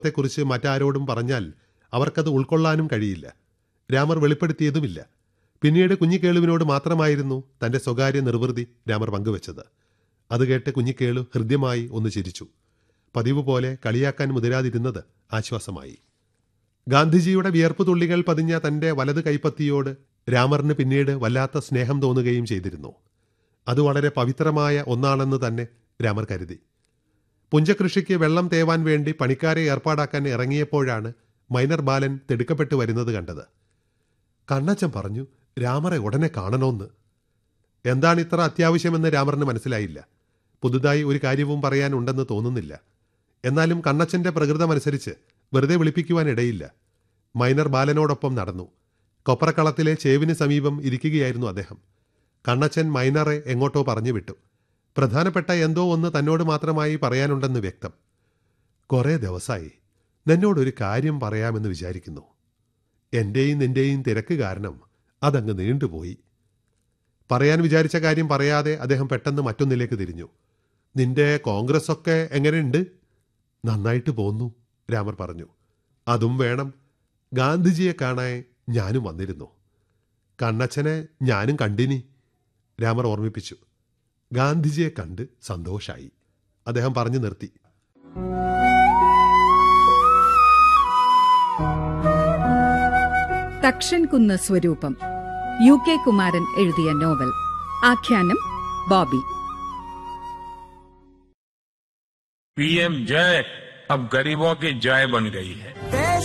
ത്തെക്കുറിച്ച് മറ്റാരോടും പറഞ്ഞാൽ അവർക്കത് ഉൾക്കൊള്ളാനും കഴിയില്ല രാമർ വെളിപ്പെടുത്തിയതുമില്ല പിന്നീട് കുഞ്ഞിക്കേളുവിനോട് മാത്രമായിരുന്നു തന്റെ സ്വകാര്യ നിർവൃതി രാമർ പങ്കുവച്ചത് അത് കേട്ട് കുഞ്ഞിക്കേളു ഹൃദ്യമായി ഒന്ന് ചിരിച്ചു പതിവ് പോലെ കളിയാക്കാൻ മുതിരാതിരുന്നത് ആശ്വാസമായി ഗാന്ധിജിയുടെ വിയർപ്പ് തുള്ളികൾ പതിഞ്ഞ തന്റെ വലത് കൈപ്പത്തിയോട് രാമറിന് പിന്നീട് വല്ലാത്ത സ്നേഹം തോന്നുകയും ചെയ്തിരുന്നു അത് വളരെ പവിത്രമായ ഒന്നാണെന്ന് തന്നെ രാമർ കരുതി പുഞ്ചകൃഷിക്ക് വെള്ളം തേവാൻ വേണ്ടി പണിക്കാരെ ഏർപ്പാടാക്കാൻ ഇറങ്ങിയപ്പോഴാണ് മൈനർ ബാലൻ തിടുക്കപ്പെട്ടു വരുന്നത് കണ്ടത് കണ്ണച്ചൻ പറഞ്ഞു രാമറെ ഉടനെ കാണണമെന്ന് എന്താണ് ഇത്ര അത്യാവശ്യമെന്ന് രാമറിന് മനസ്സിലായില്ല പുതുതായി ഒരു കാര്യവും പറയാനുണ്ടെന്ന് തോന്നുന്നില്ല എന്നാലും കണ്ണച്ചന്റെ പ്രകൃതമനുസരിച്ച് വെറുതെ വിളിപ്പിക്കുവാൻ ഇടയില്ല മൈനർ ബാലനോടൊപ്പം നടന്നു കൊപ്രക്കളത്തിലെ ചേവിന് സമീപം ഇരിക്കുകയായിരുന്നു അദ്ദേഹം കണ്ണച്ചൻ മൈനറെ എങ്ങോട്ടോ പറഞ്ഞു വിട്ടു പ്രധാനപ്പെട്ട എന്തോ ഒന്ന് തന്നോട് മാത്രമായി പറയാനുണ്ടെന്ന് വ്യക്തം കുറേ ദിവസമായി നിന്നോടൊരു കാര്യം പറയാമെന്ന് വിചാരിക്കുന്നു എന്റെയും നിന്റെയും തിരക്ക് കാരണം അതങ്ങ് നീണ്ടുപോയി പറയാൻ വിചാരിച്ച കാര്യം പറയാതെ അദ്ദേഹം പെട്ടെന്ന് മറ്റൊന്നിലേക്ക് തിരിഞ്ഞു നിന്റെ കോൺഗ്രസ് ഒക്കെ എങ്ങനെയുണ്ട് നന്നായിട്ട് പോന്നു രാമർ പറഞ്ഞു അതും വേണം ഗാന്ധിജിയെ കാണാൻ ഞാനും വന്നിരുന്നു കണ്ണച്ചനെ ഞാനും കണ്ടിനി രാമർ ഓർമ്മിപ്പിച്ചു ഗാന്ധിജിയെ കണ്ട് സന്തോഷായി അദ്ദേഹം പറഞ്ഞു നിർത്തി തക്ഷൻ കുന്ന് സ്വരൂപം യു കെ കുമാരൻ എഴുതിയ നോവൽ ആഖ്യാനം ബോബി पीएम जय अब गरीबों की जय बन गई है